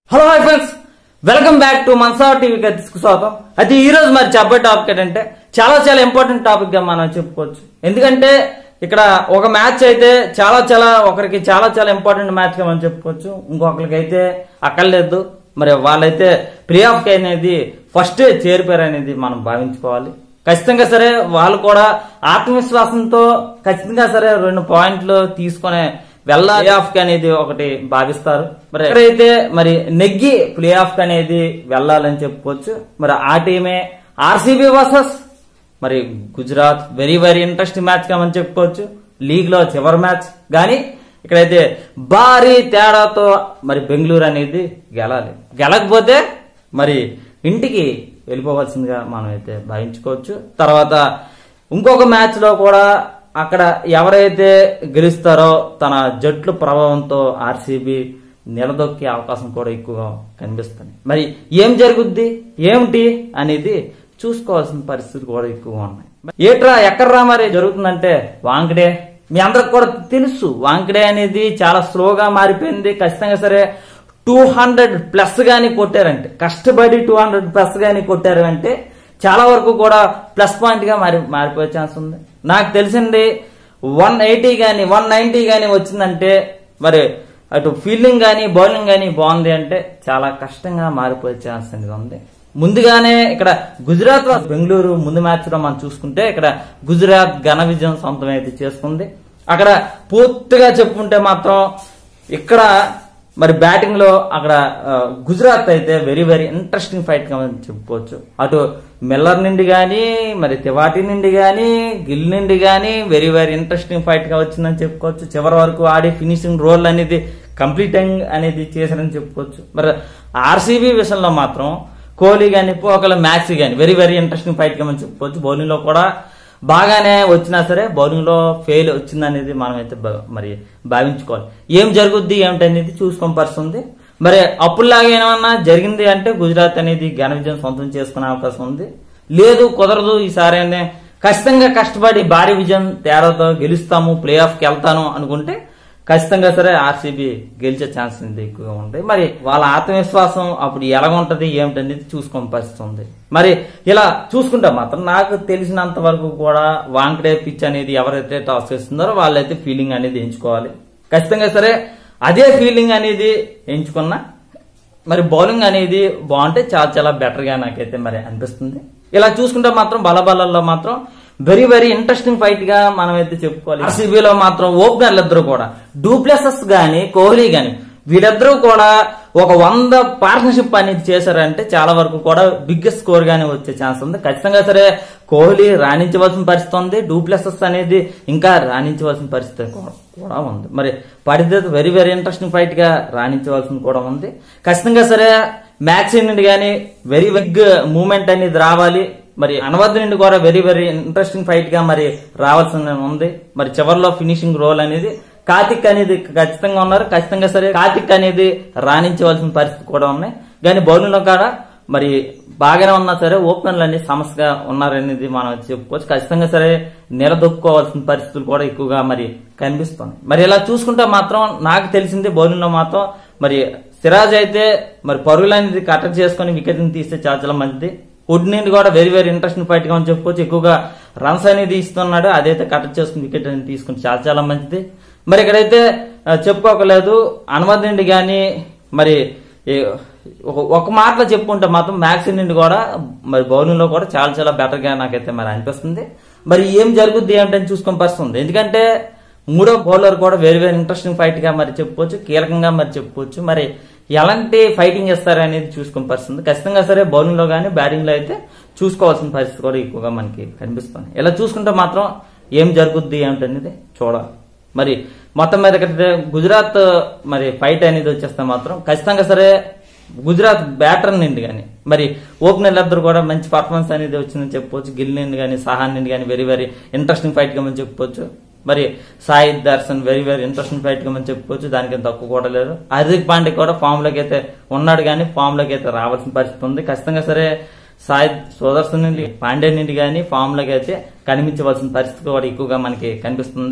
hello hi friends welcome back to Mansa టీవీకి తీసుకు స్వాగతం అయితే ఈ రోజు మరి చెప్పే టాపిక్ ఏంటంటే చాలా చాలా ఇంపార్టెంట్ టాపిక్ గా మనం చెప్పుకోవచ్చు ఎందుకంటే ఇక్కడ ఒక మ్యాచ్ అయితే చాలా చాలా ఒకరికి చాలా చాలా ఇంపార్టెంట్ మ్యాచ్ గా మనం చెప్పుకోవచ్చు ఇంకొకరికి అయితే అక్కర్లేదు మరి వాళ్ళైతే ప్లే ఆఫ్ అనేది ఫస్ట్ చేరిపోయారు అనేది మనం భావించుకోవాలి ఖచ్చితంగా సరే వాళ్ళు కూడా ఆత్మవిశ్వాసంతో ఖచ్చితంగా సరే రెండు పాయింట్లు తీసుకునే వెళ్ళాలి ప్లే ఆఫ్ అనేది ఒకటి భావిస్తారు మరి ఎక్కడైతే మరి నెగ్గి ప్లే ఆఫ్ అనేది వెళ్ళాలని చెప్పుకోవచ్చు మరి ఆ టీమే ఆర్సీబీ వర్సెస్ మరి Gujarat very very interesting match గా మనం చెప్పుకోవచ్చు లీగ్ లో చివరి మ్యాచ్ కానీ ఇక్కడైతే భారీ తేడాతో మరి బెంగళూరు అనేది గెలాలి గెలకపోతే మరి ఇంటికి వెళ్ళిపోవాల్సిందిగా మనం అయితే భావించుకోవచ్చు తర్వాత ఇంకొక మ్యాచ్ లో కూడా అక్కడ ఎవరైతే గెలుస్తారో తన జట్లు ప్రభావంతో ఆర్సీబీ నిలదొక్కే అవకాశం కూడా ఎక్కువగా కనిపిస్తుంది మరి ఏం జరుగుద్ది ఏమిటి అనేది చూసుకోవాల్సిన పరిస్థితి కూడా ఎక్కువగా ఉన్నాయి ఏట్రా ఎక్కడ్రా మరి జరుగుతుందంటే వాంకడే మీ అందరికి కూడా తెలుసు వాంకడే అనేది చాలా స్లోగా మారిపోయింది ఖచ్చితంగా సరే టూ హండ్రెడ్ ప్లస్ గాని కొట్టారంటే కష్టపడి టూ హండ్రెడ్ ప్లస్ గాని కొట్టారు అంటే చాలా వరకు కూడా ప్లస్ పాయింట్ గా మారి మారిపోయే ఛాన్స్ ఉంది నాకు తెలిసింది వన్ ఎయిటీ గాని వన్ నైన్టీ గాని వచ్చిందంటే మరి అటు ఫీల్డింగ్ గాని బౌలింగ్ గాని బాగుంది అంటే చాలా కష్టంగా మారిపోయే ఛాన్స్ అనేది ఉంది ముందుగానే ఇక్కడ గుజరాత్ వర్సెస్ బెంగళూరు ముందు మ్యాచ్ లో మనం చూసుకుంటే ఇక్కడ గుజరాత్ ఘన విజయం సొంతం అయితే చేసుకుంది అక్కడ పూర్తిగా చెప్పుకుంటే మాత్రం ఇక్కడ మరి బ్యాటింగ్ లో అక్కడ ఆ, గుజరాత్ అయితే వెరీ వెరీ ఇంట్రెస్టింగ్ ఫైట్ గా మనం చెప్పుకోవచ్చు అటు మిల్లర్ నుండి గాని మరి తివాటి నుండి గాని గిల్ నుండి గాని వెరీ వెరీ ఇంట్రెస్టింగ్ ఫైట్ గా వచ్చిందని చెప్పుకోవచ్చు చివరి వరకు ఆడి ఫినిషింగ్ రోల్ అనేది కంప్లీటింగ్ అనేది చేశారని చెప్పుకోవచ్చు మరి ఆర్సీబీ విషయంలో మాత్రం కోహ్లీ గాని పోకల మ్యాక్సీ గాని వెరీ వెరీ ఇంట్రెస్టింగ్ ఫైట్ గా మనం చెప్పుకోవచ్చు బౌలింగ్ లో కూడా బాగానే వచ్చినా సరే బౌలింగ్ లో ఫెయిల్ వచ్చిందనేది మనం అయితే బ- మరి భావించుకోవాలి ఏం జరుగుద్ది ఏమిటనేది చూసుకొని పరిస్థితుంది మరి అప్పుడులాగా ఏమన్నా జరిగింది అంటే గుజరాత్ అనేది ఘన విజయం సొంతం చేసుకునే అవకాశం ఉంది లేదు కుదరదు ఈసారి అనే ఖచ్చితంగా కష్టపడి భారీ విజయం తేడాతో గెలుస్తాము ప్లే ఆఫ్ కి వెళ్తాను అనుకుంటే ఖచ్చితంగా సరే ఆర్సీబీ గెలిచే ఛాన్స్ అనేది ఎక్కువగా ఉంటాయి మరి వాళ్ళ ఆత్మవిశ్వాసం అప్పుడు ఎలా ఉంటది ఏమిటనేది చూసుకొని పరిస్థితి ఉంది మరి ఇలా చూసుకుంటే మాత్రం నాకు తెలిసినంత వరకు కూడా వాంకడే పిచ్ అనేది ఎవరైతే టాస్ చేస్తున్నారో వాళ్ళైతే ఫీలింగ్ అనేది ఎంచుకోవాలి ఖచ్చితంగా సరే అదే ఫీలింగ్ అనేది ఎంచుకున్నా మరి బౌలింగ్ అనేది బాగుంటే చాలా చాలా బెటర్ గా నాకైతే మరి అనిపిస్తుంది ఇలా చూసుకుంటే మాత్రం బలబలలో మాత్రం వెరీ వెరీ ఇంట్రెస్టింగ్ ఫైట్ గా మనం అయితే చెప్పుకోవాలి ఆర్సీబీలో మాత్రం ఓపెనర్లు ఇద్దరు కూడా డూప్లెసెస్ గాని కోహ్లీ గాని వీళ్ళిద్దరూ కూడా ఒక వంద పార్ట్నర్షిప్ అనేది చేశారంటే చాలా వరకు కూడా బిగ్గెస్ట్ స్కోర్ గానే వచ్చే ఛాన్స్ ఉంది ఖచ్చితంగా సరే కోహ్లీ రాణించవలసిన పరిస్థితి ఉంది డూప్లెసెస్ అనేది ఇంకా రాణించవలసిన పరిస్థితి కూడా కూడా ఉంది మరి పడితే వెరీ వెరీ ఇంట్రెస్టింగ్ ఫైట్ గా రాణించవలసింది కూడా ఉంది ఖచ్చితంగా సరే మ్యాక్స్ నుండి కానీ వెరీ బిగ్ మూమెంట్ అనేది రావాలి మరి అనవద్దు నుండి కూడా వెరీ వెరీ ఇంట్రెస్టింగ్ ఫైట్ గా మరి రావాల్సిన ఉంది మరి చివరిలో ఫినిషింగ్ రోల్ అనేది కార్తిక్ అనేది ఖచ్చితంగా ఉన్నారు ఖచ్చితంగా సరే కార్తిక్ అనేది రాణించవలసిన పరిస్థితి కూడా ఉన్నాయి కానీ బౌలింగ్ లో కూడా మరి బాగానే ఉన్నా సరే ఓపెనర్లు అనేది సమస్యగా ఉన్నారనేది మనం చెప్పుకోవచ్చు ఖచ్చితంగా సరే నిలదొక్కుకోవాల్సిన పరిస్థితులు కూడా ఎక్కువగా మరి కనిపిస్తున్నాయి మరి ఇలా చూసుకుంటే మాత్రం నాకు తెలిసింది బౌలింగ్ లో మాత్రం మరి సిరాజ్ అయితే మరి పరుగులు అనేది కట్టడి చేసుకుని వికెట్ ని తీస్తే చాలా చాలా మంచిది వుడ్ నుండి కూడా వెరీ వెరీ ఇంట్రెస్టింగ్ ఫైట్ గా అని చెప్పుకోవచ్చు ఎక్కువగా రన్స్ అనేది ఇస్తున్నాడు అదైతే కట్టడి చేసుకుని వికెట్ అనేది తీసుకుని చాలా చాలా మంచిది మరి ఇక్కడైతే ఆ, చెప్పుకోకలేదు అనుమతి నుండి కానీ మరి ఈ ఒక ఒక మాటలో చెప్పుకుంటే మాత్రం మ్యాక్స్ నుండి కూడా మరి బౌలింగ్ లో కూడా చాలా చాలా బెటర్ గా నాకైతే మరి అనిపిస్తుంది మరి ఏం జరుగుద్ది ఏమిటని చూసుకొని పరిస్థితుంది ఎందుకంటే మూడో బౌలర్ కూడా వెరీ వెరీ ఇంట్రెస్టింగ్ ఫైట్ గా మరి చెప్పుకోవచ్చు కీలకంగా మరి చెప్పుకోవచ్చు మరి ఎలాంటి ఫైటింగ్ చేస్తారు అనేది చూసుకుని పరిస్థితుంది ఖచ్చితంగా సరే బౌలింగ్ లో కానీ బ్యాటింగ్ లో అయితే చూసుకోవాల్సిన పరిస్థితి కూడా ఎక్కువగా మనకి కనిపిస్తుంది ఇలా చూసుకుంటే మాత్రం ఏం జరుగుద్ది ఏమిటనేది చూడాలి మరి మొత్తం మీద ఇక్కడ గుజరాత్ మరి ఫైట్ అనేది వచ్చేస్తే మాత్రం ఖచ్చితంగా సరే గుజరాత్ బ్యాటర్ నుండి కానీ మరి ఓపెనర్లు ఇద్దరు కూడా మంచి పర్ఫార్మెన్స్ అనేది వచ్చిందని చెప్పుకోవచ్చు గిల్ నుండి కానీ సహాన్ నుండి కానీ వెరీ వెరీ ఇంట్రెస్టింగ్ ఫైట్ గా మనం చెప్పుకోవచ్చు మరి Sai Darshan very very interesting fight గా మనం చెప్పుకోవచ్చు దానికి తక్కువ కూడా లేదు హార్దిక్ పాండే కూడా ఫామ్ లోకి అయితే ఉన్నాడు కానీ ఫామ్ లోకి అయితే రావాల్సిన పరిస్థితి ఉంది ఖచ్చితంగా సరే సాయి సుదర్శన్ నుండి పాండే నుండి కానీ ఫామ్ లోకి అయితే కనిపించవలసిన పరిస్థితి కూడా ఎక్కువగా మనకి కనిపిస్తుంది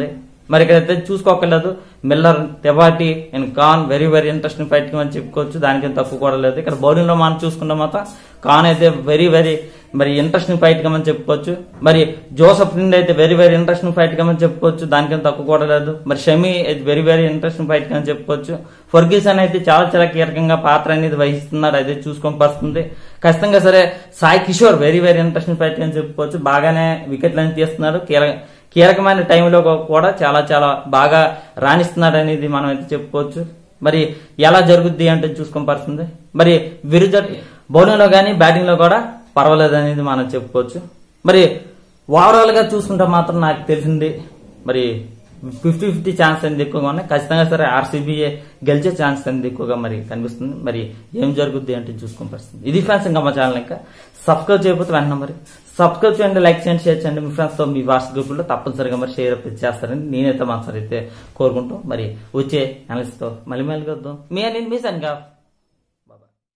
మరి ఇక్కడైతే చూసుకోకర్లేదు Miller Tewatia and Khan very very interesting fight అని చెప్పుకోవచ్చు దానికేం తక్కువ కూడా లేదు ఇక్కడ బౌలింగ్ లో మనం చూసుకుంటే మాత్రం కాన్ అయితే వెరీ వెరీ మరి ఇంట్రెస్టింగ్ ఫైట్ గా మనం చెప్పుకోవచ్చు మరి జోసఫ్ నిండ్ అయితే వెరీ వెరీ ఇంట్రెస్టింగ్ ఫైట్ గా మనం చెప్పుకోవచ్చు దానికేం తక్కువ కూడా లేదు మరి షమి అయితే వెరీ వెరీ ఇంట్రెస్టింగ్ ఫైట్ గా మనం చెప్పుకోవచ్చు ఫర్గీసన్ అయితే చాలా చాలా కీలకంగా పాత్ర అనేది వహిస్తున్నాడు అయితే చూసుకొని వస్తుంది ఖచ్చితంగా సరే Sai Kishore very very interesting fight అని చెప్పుకోవచ్చు బాగానే వికెట్లు అని తీస్తున్నాడు కీలక కీలకమైన టైంలో కూడా చాలా చాలా బాగా రాణిస్తున్నాడు అనేది మనం అయితే చెప్పుకోవచ్చు మరి ఎలా జరుగుద్ది అంటే చూసుకొని పడుతుంది మరి విరుజట్ బౌలింగ్ లో కానీ బ్యాటింగ్ లో కూడా పర్వాలేదు అనేది మనం చెప్పుకోవచ్చు మరి ఓవరాల్ గా చూసుకుంటే మాత్రం నాకు తెలిసింది మరి ఫిఫ్టీ ఫిఫ్టీ ఛాన్స్ అనేది ఎక్కువగా ఉన్నాయి ఖచ్చితంగా సరే ఆర్సీబీ గెలిచే ఛాన్స్ అనేది ఎక్కువగా మరి కనిపిస్తుంది మరి ఏం జరుగుద్ది అంటే చూసుకొని పరిస్థితి ఇది ఫ్రెండ్స్ ఇంకా మా ఛానల్ ఇంకా సబ్స్క్రైబ్ చేయకపోతే వెంటనే మరి సబ్స్క్రైబ్ చేయండి లైక్ చేయండి షేర్ చేయండి మీ ఫ్రెండ్స్ తో మీ వాట్సాప్ గ్రూప్ లో తప్పనిసరిగా మరి షేర్ అప్ చేస్తారని నేనైతే మనసారి అయితే కోరుకుంటూ మరి వచ్చే అనలిస్ట్ తో మళ్ళీ మళ్ళీ వద్దాం మీ అని మీ సన్